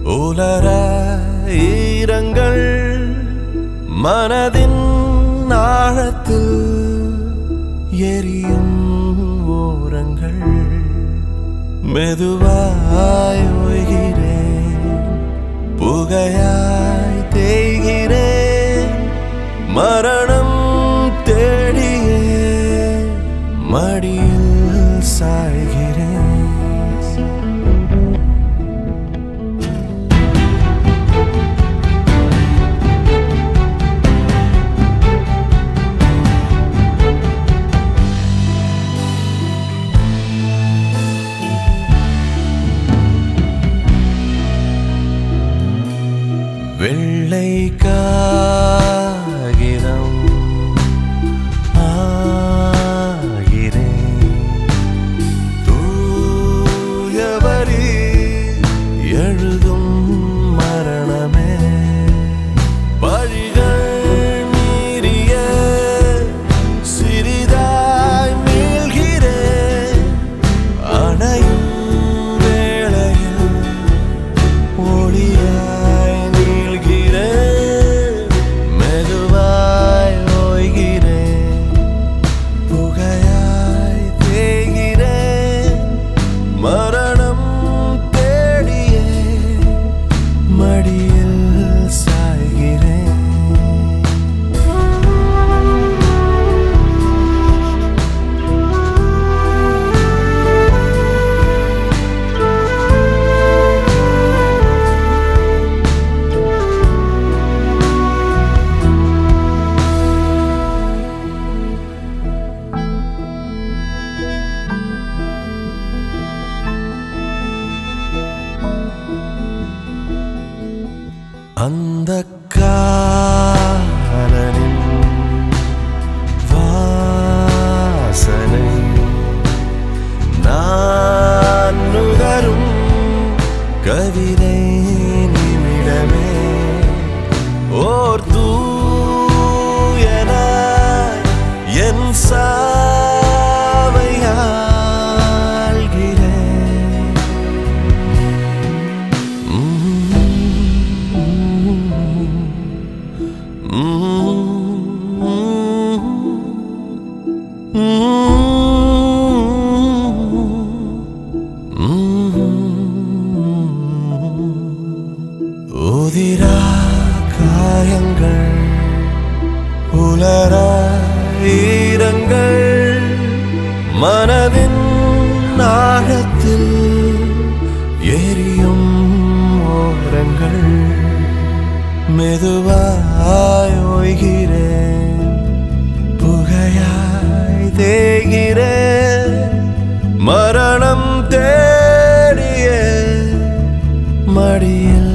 உலர ஈரங்கள் மனதின் ஆழத்தில் எரியும் ஓரங்கள் மெதுவாய் ஓய்கிறேன் புகையாய் தேய்கிறேன் மரணம் தேடியே மடியில் சாய்கிறேன் வெள்ளை காகிதம் ஆகிறேன் தூயவரி எழுதும் மரணமே வழிகள் மீறிய சிறிதாய் மீள்கிறேன் அணையும் வேளையில் ஒளியாய் நீள்கிறேன் மெதுவாய் ஓய்கிறேன் புகையாய் தேய்கிறேன் மரணம் தேடியே மடியில் சாய்கிறேன் அந்த காலனின் வாசனை நான் நுகரும் கவிதை நிமிடமே ஓர் தூயனாய் என் சாவை ஆள்கிறேன் உதிரா காயங்கள் உலர ஈரங்கள் மனதின் ஆழத்தில் எரியும் ஓரங்கள் மெதுவாய் ஓய்கிறேன் புகையாய் தேய்கிறேன் மரணம் தேடிய மடியில்